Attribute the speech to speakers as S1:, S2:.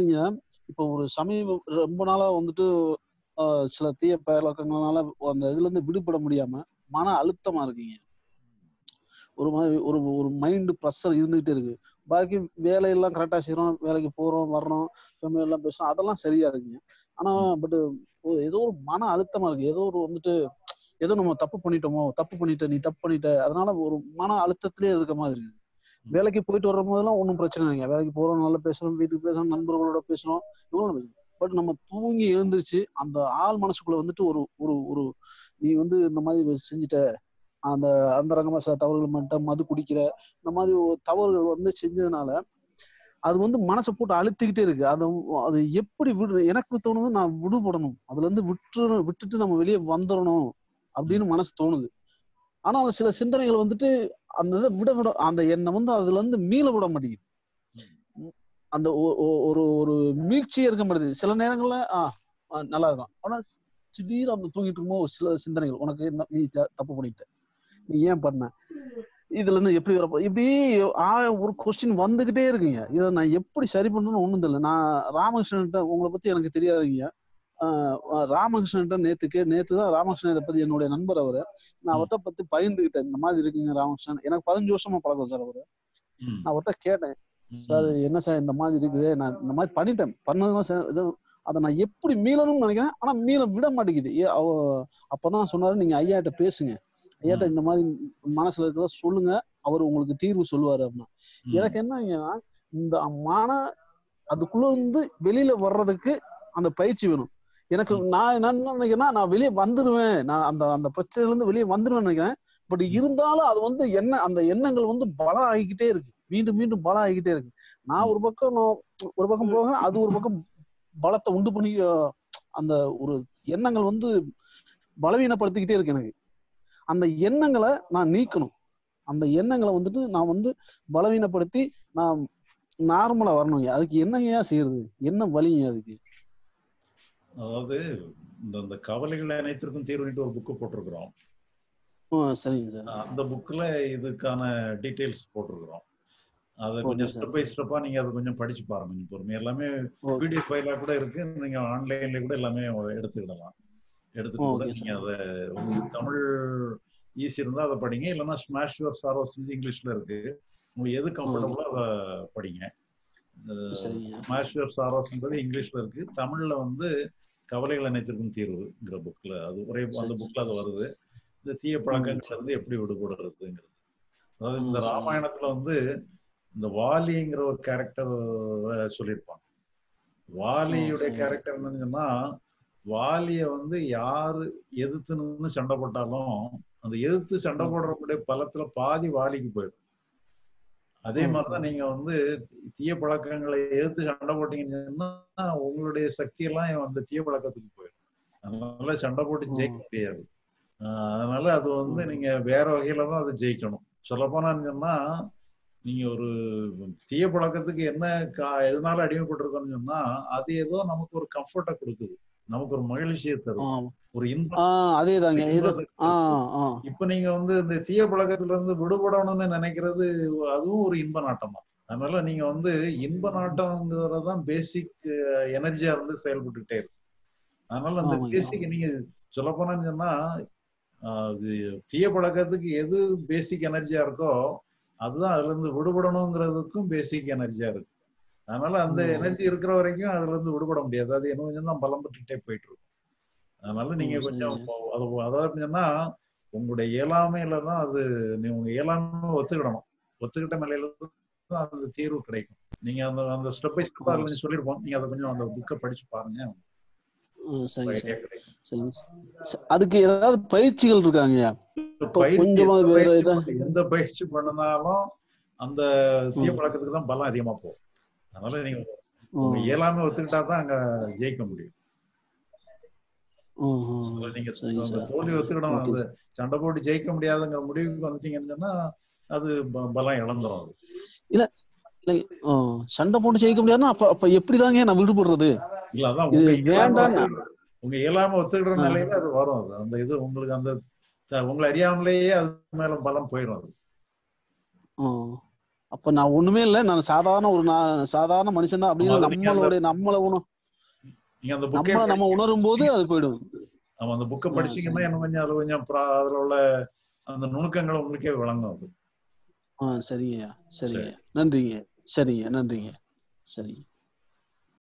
S1: நீங்க இப்போ ஒரு சமீப ரொம்ப நாளா வந்துட்டு ஆஹ், சில தீய பழக்கங்களால அந்த இதுல இருந்து விடுபட முடியாம மன அழுத்தமா இருக்கீங்க ஒரு மாதிரி ஒரு ஒரு மைண்ட் ப்ரெஷர் இருந்துகிட்டே இருக்கு பாக்கி வேலையெல்லாம் கரெக்டா செய்றோம் வேலைக்கு போறோம் வர்றோம் family எல்லாம் பேசுறோம் அதெல்லாம் சரியா இருக்குங்க ஆனா பட் ஏதோ ஒரு மன அழுத்தமா இருக்கு ஏதோ ஒரு வந்துட்டு ஏதோ நம்ம தப்பு பண்ணிட்டோமோ தப்பு பண்ணிட்ட நீ தப்பு பண்ணிட்ட அதனால ஒரு மன அழுத்தத்திலே இருக்க மாதிரி இருக்கு வேலைக்கு போயிட்டு வரும் போதெல்லாம் ஒன்றும் பிரச்சனை இல்லைங்க வேலைக்கு போறோம் நல்லா பேசுறோம் வீட்டுக்கு பேசுறோம் நண்பர்களோட பேசுறோம் இவ்வளோ பட் நம்ம தூங்கி எழுந்திருச்சு அந்த ஆள் மனசுக்குள்ள வந்துட்டு ஒரு ஒரு ஒரு நீ வந்து இந்த மாதிரி செஞ்சுட்ட அந்த அந்த ரகமா சில தவறுகள் பண்ணிட்ட மது குடிக்கிற இந்த மாதிரி ஒரு தவறுகள் வந்து செஞ்சதுனால அது வந்து மனசை போட்டு அழுத்திக்கிட்டே இருக்கு அது அது எப்படி விடு எனக்கு தோணுது நான் விடுபடணும் அதுல இருந்து விட்டு விட்டுட்டு நம்ம வெளியே வந்துடணும் அப்படின்னு மனசு தோணுது ஆனா சில சிந்தனைகள் வந்துட்டு அந்த இதை விட விட அந்த எண்ணம் வந்து அதுல இருந்து மீள விட மாட்டேங்குது அந்த ஒ- ஒ- ஒரு ஒரு மீழ்ச்சியே இருக்க மாட்டேங்குது சில நேரங்கள்ல ஆ ஆ, நல்லா இருக்கும் ஆனா திடீர்னு அந்த தூங்கிட்டு இருக்கும்போது ஒரு சில சிந்தனைகள் உனக்கு என்ன நீ த- தப்பு பண்ணிட்ட நீ ஏன் பண்ண இதுல இருந்து எப்படி வரப்போ இப்படி ஆ, ஒரு கொஸ்டின் வந்துகிட்டே இருக்குங்க இதை நான் எப்படி சரி பண்ணணும்னு ஒண்ணும் தெரியல நான் ராமகிருஷ்ணன்ட்ட உங்களை பத்தி எனக்கு தெரியாதுங்க ஆஹ் ராமகிருஷ்ணன்ட்ட நேத்துக்கு நேத்து தான் ராமகிருஷ்ணன் இதை பத்தி என்னுடைய நண்பர் அவரு நான் அவர்கிட்ட பத்தி பகிர்ந்துகிட்டேன் இந்த மாதிரி இருக்குங்க ராமகிருஷ்ணன் எனக்கு பதினஞ்சு வருஷமா பழக்கம் சார் அவரு
S2: ம்.
S1: நான் அவர்கிட்ட கேட்டேன் சார் என்ன சார் இந்த மாதிரி இருக்குது நான் இந்த மாதிரி பண்ணிட்டேன் பண்ணதுதான் சார் இது அதை நான் எப்படி மீளணும்னு நினைக்கிறேன் ஆனா மீள விட மாட்டேங்குது ஏ அவ அப்பதான் சொன்னாரு நீங்க ஐயாட்ட பேசுங்க ஐயாட்ட இந்த மாதிரி மனசுல இருக்கிறத சொல்லுங்க அவர் உங்களுக்கு தீர்வு சொல்லுவாரு அப்படின்னா
S2: ம்.
S1: எனக்கு என்னங்கன்னா இந்த மன அதுக்குள்ள இருந்து வெளியில வர்றதுக்கு அந்த பயிற்சி வேணும் எனக்கு நான் என்ன நினைக்கிறேன்னா நான் வெளியே வந்துருவேன் நான் அந்த அந்த பிரச்சனையில இருந்து வெளியே வந்துருவேன் நினைக்கிறேன் பட் இருந்தாலும் அது வந்து என்ன அந்த எண்ணங்கள் வந்து பலம் ஆகிக்கிட்டே இருக்கு மீண்டும் மீண்டும் பலம் ஆகிக்கிட்டே இருக்கு நான் ஒரு பக்கம் நான் ஒரு பக்கம் போக அது ஒரு பக்கம் பலத்தை உண்டு பண்ணி அஹ், அந்த ஒரு எண்ணங்கள் வந்து பலவீனப்படுத்திக்கிட்டே இருக்கு எனக்கு அந்த எண்ணங்களை நான் நீக்கணும் அந்த எண்ணங்களை வந்துட்டு நான் வந்து பலவீனப்படுத்தி நான் நார்மலா வரணும் அதுக்கு என்னங்கய்யா செய்யறது என்ன வழிங்க அதுக்கு
S2: அதாவது இந்த இந்த கவலைகள் அனைத்திற்கும் தீர்வுட்டு ஒரு புக்கு போட்டிருக்கிறோம்
S1: ஆ, சரிங்க சார்
S2: அந்த புக்ல இதுக்கான டீடைல்ஸ் போட்டிருக்கிறோம் அதை
S1: Okay,
S2: கொஞ்சம்
S1: sir.
S2: ஸ்டெப் பை ஸ்டெப்பா நீங்க அதை கொஞ்சம் படிச்சு பாருங்க கொஞ்சம் பொறுமை எல்லாமே
S1: Okay.
S2: பிடிஎஃப் ஃபைலா கூட இருக்கு நீங்க ஆன்லைன்ல கூட எல்லாமே எடுத்துக்கிடலாம் எடுத்துட்டு கூட
S1: Okay, sir.
S2: நீங்க அதை உங்களுக்கு தமிழ் ஈஸி இருந்தா அதை படிங்க இல்லைன்னா ஸ்மாஷ் யுவர் சாரோஸ் இங்கிலீஷ்ல இருக்கு உங்களுக்கு எது கம்ஃபர்டபுளோ அதை படிங்க
S1: சரிங்க
S2: ஸ்மாஷ் யுவர் சாரோஸ்ன்றது இங்கிலீஷ்ல இருக்கு தமிழ்ல வந்து கவலைகள் அனைத்திற்கும் தீர்வுங்கிற புக்ல அது ஒரே அந்த
S1: சரி,
S2: புக்ல அது
S1: சரி.
S2: வருது இந்த தீய பழக்கங்கள்ல இருந்து எப்படி விடுபடுறதுங்கிறது அதாவது இந்த
S1: ம், சரி.
S2: ராமாயணத்துல வந்து இந்த வாலிங்கிற ஒரு கேரக்டர் சொல்லியிருப்பாங்க வாலியுடைய
S1: சரி.
S2: கேரக்டர் என்னன்னு சொன்னா வாலிய வந்து யாரு எதிர்த்து நின்னு சண்டை போட்டாலும் அந்த எதிர்த்து சண்டை
S1: ம்.
S2: போடுறவங்களுடைய பலத்துல பாதி வாலிக்கு போயிடும் அதே
S1: ம்,
S2: மாதிரிதான்
S1: ம்.
S2: நீங்க வந்து தீய பழக்கங்களை எதிர்த்து சண்டை போட்டீங்கன்னு சொன்னா உங்களுடைய சக்தி எல்லாம் அந்த தீய பழக்கத்துக்கு போயிடும் அதனால சண்டை போட்டு
S1: ம்.
S2: ஜெயிக்க முடியாது ஆஹ் அதனால அது வந்து
S1: ம்.
S2: நீங்க வேற வகையில தான் அதை ஜெயிக்கணும் சொல்ல போனான்னு சொன்னா நீங்க ஒரு தீய பழக்கத்துக்கு என்ன கா- எதனால அடிமைப்பட்டிருக்கோம்னு சொன்னா அது ஏதோ நமக்கு ஒரு கம்ஃபர்ட்டை கொடுக்குது நமக்கு ஒரு மகிழ்ச்சியை
S1: ஆ
S2: தரும் ஒரு இன்பம்
S1: ஆ அதேதாங்க இது
S2: இன்பத்தை
S1: ஆ
S2: கொடுக்கும்.
S1: ஆ
S2: இப்ப நீங்க வந்து இந்த தீய பழக்கத்துல இருந்து விடுபடணும்னு நினைக்கிறது அதுவும் ஒரு இன்ப நாட்டம் தான் அதனால நீங்க வந்து இன்ப நாட்டம்ங்கிறதான் பேசிக் எனர்ஜியா இருந்து செயல்பட்டுட்டே இருக்கு அதனால அந்த
S1: ஆமாங்க.
S2: பேசிக் நீங்க சொல்ல போனான்னு சொன்னா ஆஹ் இது தீய பழக்கத்துக்கு எது பேசிக் எனர்ஜியா இருக்கோ அதுதான் அதுல இருந்து விடுபடணுங்கிறதுக்கும் பேசிக் எனர்ஜியா இருக்கு அதனால அந்த
S1: ம்.
S2: எனர்ஜி இருக்கிற வரைக்கும் அதுல இருந்து விடுபட முடியாது அது என்ன கொஞ்சம் தான் பலம் பெற்றுட்டே போயிட்டு இருக்கும் அதனால நீங்க
S1: ம்,
S2: கொஞ்சம்
S1: சரிங்க.
S2: அது அதாவது சொன்னா உங்களுடைய இயலாமையில தான் அது நீ உங்க இயலாமை ஒத்துக்கிடணும் ஒத்துக்கிட்ட நிலையில தான் அந்த தீர்வு கிடைக்கும் நீங்க அந்த அந்த ஸ்டெப் பை ஸ்டெப் அதுல கொஞ்சம் சொல்லியிருப்போம் நீங்க அதை கொஞ்சம் அந்த புக்கை படிச்சு பாருங்க
S1: ம், சரிங்க
S2: ஐடியா
S1: சார்
S2: கிடைக்கும்
S1: சரிங்க சார். ச- அதுக்கு ஏதாவது பயிற்சிகள் இருக்காங்கய்யா இப்போ
S2: பயிற்சி
S1: கொஞ்சமா
S2: எந்த
S1: வேற
S2: பயிற்சி
S1: இதா
S2: பண்ண- எந்த பயிற்சி பண்ணினாலும் அந்த தீய
S1: ம்.
S2: பழக்கத்துக்கு தான் பலம் அதிகமா போகும் அதனால நீங்க உங்க
S1: ம்,
S2: இயலாமை ஒத்துக்கிட்டா தான் அங்க ஜெயிக்க முடியும்
S1: ம், ம்.
S2: அதனால நீங்க
S1: சரிங்க
S2: அந்த
S1: சார்
S2: தோல்வி ஒத்துக்கிடணும்
S1: ஓகே
S2: அந்த
S1: சார்
S2: சண்டை போட்டு ஜெயிக்க முடியாதுங்கிற முடிவுக்கு வந்துட்டீங்கன்னு சொன்னா அது ப- பலம் இழந்துரும் அது
S1: இல்ல இல்ல ஆ, சண்டை போட்டு ஜெயிக்க முடியாதுன்னா அப்ப அப்ப எப்படிதாங்க நான் விடுபடுறது
S2: இல்ல அதான்
S1: இது
S2: உங்க இயலாமை
S1: வேண்டாம்
S2: ஒத்துக்கிற- உங்க இயலாமை ஒத்துக்கிற
S1: ஆ.
S2: நிலையில அது வரும் அது அந்த இது உங்களுக்கு அந்த த- உங்களை அறியாமலேயே அது மேல பலம் போயிடும் அது
S1: ஆ. அப்ப நான் ஒண்ணுமே இல்லை நான் சாதாரண ஒரு நான் சாதாரண மனுஷன் தான் அப்படின்னு
S2: ஆமா, அது நீங்க அந்த-
S1: நம்மளுடைய நம்மளை உண
S2: நீங்க அந்த புக்கை
S1: நம்மளை நம்ம உணரும் போது அது போயிடும்
S2: நம்ம அந்த புக்கை
S1: ஆ,
S2: படிச்சீங்கன்னா
S1: சரி.
S2: இன்னும் கொஞ்சம் அதுல கொஞ்சம் ப்ரா- அதுல உள்ள அந்த நுணுக்கங்கள் உங்களுக்கே விளங்கும் அது
S1: ஆ சரிங்கய்யா சரிங்க நன்றிங்க சரிங்க நன்றிங்க சரிங்க